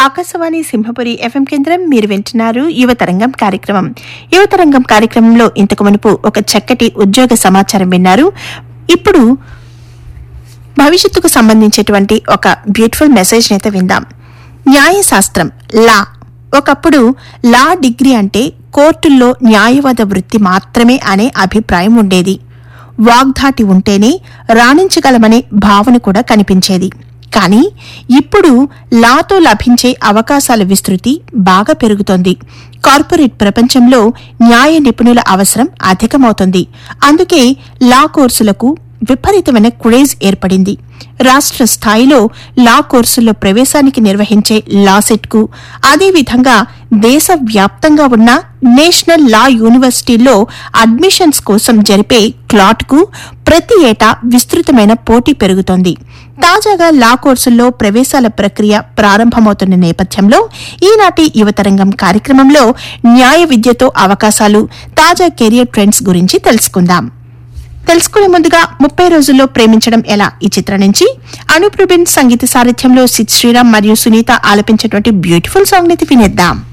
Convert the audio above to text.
Akashvani Simhapuri FM కేంద్రం మీరు వింటున్నారు యువతరంగం కార్యక్రమం యువతరంగం కార్యక్రమంలో ఇంతకు మునుపు ఒక చక్కటి ఉద్యోగ సమాచారం విన్నారు ఇప్పుడు భవిష్యత్తుకు సంబంధించేటువంటి ఒక బ్యూటిఫుల్ మెసేజ్ అయితే విందాం న్యాయశాస్త్రం లా ఒకప్పుడు లా డిగ్రీ అంటే కోర్టుల్లో న్యాయవాద వృత్తి మాత్రమే అనే అభిప్రాయం ఉండేది వాగ్ధాటి ఉంటేనే రాణించగలమనే భావన కూడా కనిపించేది కానీ ఇప్పుడు లాతో లభించే అవకాశాల విస్తృతి బాగా పెరుగుతోంది కార్పొరేట్ ప్రపంచంలో న్యాయ నిపుణుల అవసరం అధికమవుతుంది అందుకే లా కోర్సులకు విపరీతమైన క్రేజ్ ఏర్పడింది రాష్ట్ర స్థాయిలో లా కోర్సుల్లో ప్రవేశానికి నిర్వహించే లా సెట్కు అదేవిధంగా దేశవ్యాప్తంగా ఉన్న నేషనల్ లా యూనివర్సిటీల్లో అడ్మిషన్స్ కోసం జరిపే క్లాట్కు ప్రతి ఏటా విస్తృతమైన పోటీ పెరుగుతోంది తాజాగా లా కోర్సుల్లో ప్రవేశాల ప్రక్రియ ప్రారంభమవుతున్న నేపథ్యంలో ఈనాటి యువతరంగం కార్యక్రమంలో న్యాయ విద్యతో అవకాశాలు తాజా కెరియర్ ట్రెండ్స్ గురించి తెలుసుకుందాం తెలుసుకునే ముందుగా ముప్పై రోజుల్లో ప్రేమించడం ఎలా ఈ చిత్రం నుంచి అనూప్ రుబిన్ సంగీత సారథ్యంలో సిద్ శ్రీరామ్ మరియు సునీత ఆలపించేటువంటి బ్యూటిఫుల్ సాంగ్ ని వినేద్దాం